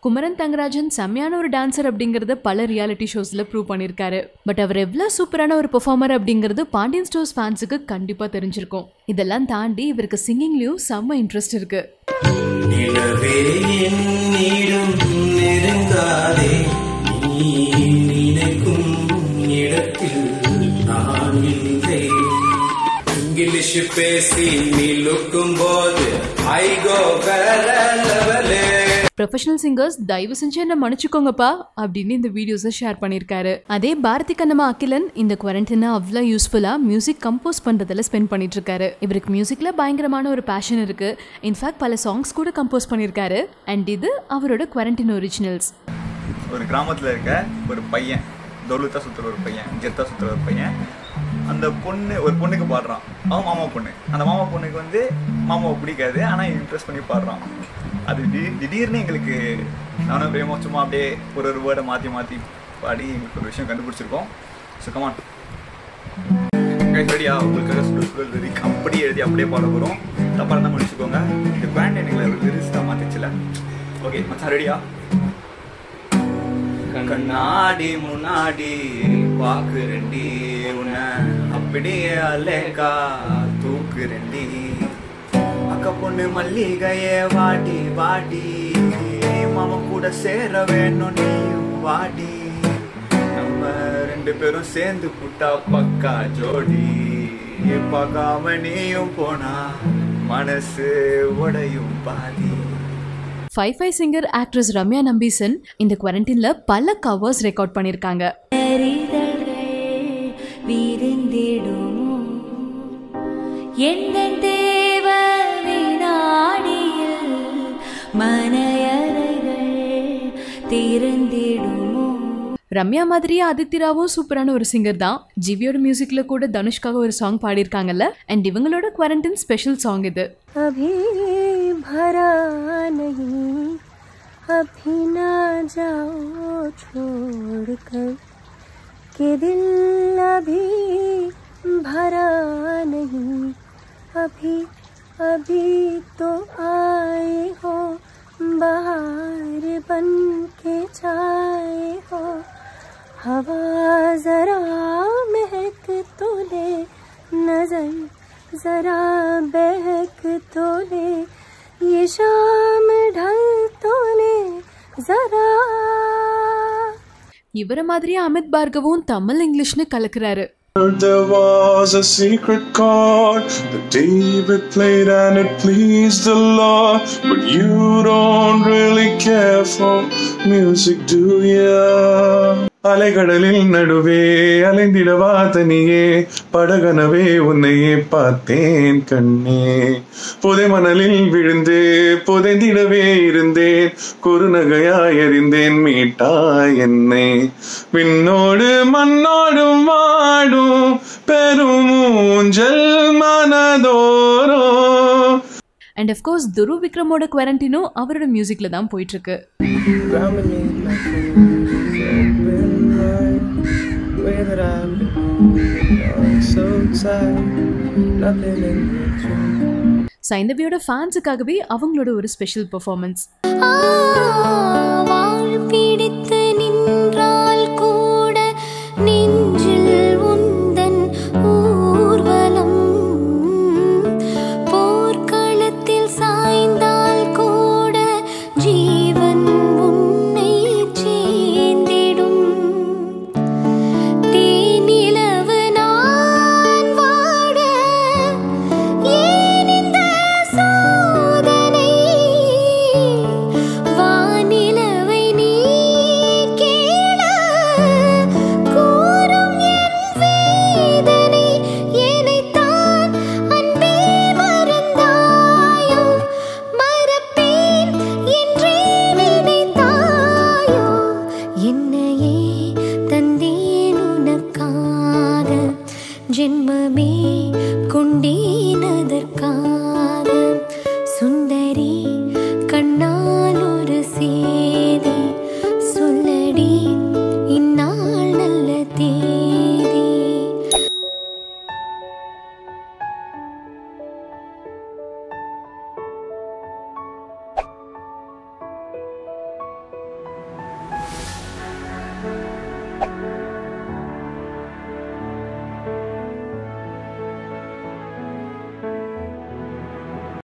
குமரன் தங்கராஜன் செம்மையான ஒரு டான்சர் அப்படிங்கறத பல ரியாலிட்டி ஷோஸ்ல ப்ரூவ் பண்ணிருக்காரு பட் அவர் எவ்வளவு சூப்பரான ஒரு பெர்ஃபார்மர் அப்படிங்கிறது பாண்டியன் ஸ்டோர்ஸ் ஃபேன்ஸுக்கு கண்டிப்பா தெரிஞ்சிருக்கும் இதெல்லாம் தாண்டி இவருக்கு சிங்கிங்லயும் செம்ம இன்ட்ரெஸ்ட் இருக்கு நிலவே என்னிடம் நெருங்காதே நீ நினைக்கும் இடத்தில் நான் இல்லை இங்கிலீஷ் பேசி நீ லுக்கும் போது ஐ கோ வேற லெவலே ப்ரொஃபஷனல் சிங்கர்ஸ் தயவு செஞ்சு என்ன மன்னிச்சுக்கோங்கப்பா அப்படின்னு இந்த வீடியோஸை ஷேர் பண்ணியிருக்காரு அதே பாரதி கண்ணம்மா அகிலன் இந்த குவாரண்டைனை அவ்வளோ யூஸ்ஃபுல்லாக மியூசிக் கம்போஸ் பண்ணுறதுல ஸ்பெண்ட் பண்ணிட்டு இருக்காரு இவருக்கு மியூசிக்கில் பயங்கரமான ஒரு பேஷன் இருக்கு இன்ஃபேக்ட் பல சாங்ஸ் கூட கம்போஸ் பண்ணியிருக்காரு அண்ட் இது அவரோட குவாரண்டைன் ஒரிஜினல்ஸ் ஒரு கிராமத்தில் இருக்க ஒரு பையன் தொழுத்தா சுற்றுற ஒரு பையன் ஜெத்தா சுற்றுற ஒரு பையன் அந்த பொண்ணு ஒரு பொண்ணுக்கு பாடுறான் அவன் மாமா பொண்ணு அந்த மாமா பொண்ணுக்கு வந்து மாமாவை பிடிக்காது ஆனால் இன்ட்ரெஸ்ட் பண்ணி பாடுறான் அது திடீர் திடீர்னு எங்களுக்கு நானும் பிரேமோ சும்மா அப்படியே ஒரு ஒரு வேர்டை மாற்றி மாற்றி பாடி எங்களுக்கு ஒரு விஷயம் கண்டுபிடிச்சிருக்கோம் ஸோ கமான் ரெடியா உங்களுக்காக சுடல் சுடல் லிரிக் அப்படியே எழுதி அப்படியே பாட போகிறோம் தப்பாக இருந்தால் முடிச்சுக்கோங்க இந்த பேண்ட் எங்களை லிரிக்ஸ் தான் மாற்றிச்சுல ஓகே மச்சான் ரெடியா கண்ணாடி முன்னாடி பாக்குறண்டி உன்னை அப்படியே அலேக்கா தூக்குறண்டி அக்கா பொண்ணு மல்லிகையே வாடி வாடி மாமா கூட சேர வேணும் நீயும் வாடி நம்ம ரெண்டு பேரும் சேர்ந்து புட்டா பக்கா ஜோடி பார்க்காம நீயும் போனா மனசு உடையும் பாதி five five singer actress Ramya Nambeesan இந்த குவாரண்டைன்ல பல கவர்ஸ் ரெக்கார்ட் பண்ணியிருக்காங்க விருந்திடுமோ எந்த தேவ வினாடியில் மனையறைகள் திறந்திடுமோ ரம்யா மாதிரியே ஆதித்யராவும் சூப்பரான ஒரு சிங்கர் தான் ஜிவியோட மியூசிக்ல கூட தனுஷ்காக ஒரு சாங் பாடியிருக்காங்கல்ல அண்ட் இவங்களோட குவாரண்டைன் ஸ்பெஷல் சாங் இது अभी भरा नहीं अभी ना जाओ छोड़ कर कि दिल अभी भरा नहीं अभी अभी तो आए हो बाहर बन के जाए हो हवा जरा महक तो ले नजर जरा बहक तो ले ये शाम ढल तो ले जरा இவர மாதிரியே Amit பார்கவும் Tamil இங்கிலீஷ்னு கலக்குறாரு There was a secret chord that David played and it pleased the Lord. But you don't really care for music, do ya? அலைகடலில் நடுவே அலைந்திடவா தனியே படகனவே உன்னையே பார்த்தேன் கண்ணே புதை மணலில் விழுந்து புதைந்திடவே இருந்தேன் குறுநகையாய் எறிந்தேன் மீட்டாய் என்னை விண்ணோடு மண்ணோடும் வாடும் பெரும் ஊஞ்சல் மனதோரோ அண்ட் அஃப்கோர்ஸ் துரு விக்ரமோட குவாரண்டைனும் அவரோட மியூசிக்ல தான் போயிட்டு இருக்கு ground beneath my feet. Been right way that I've been. I'm so tired, nothing in between. சைந்தவியோட ஃபேன்ஸுக்காகவே அவங்களோட ஒரு ஸ்பெஷல் பெர்ஃபார்மன்ஸ் आ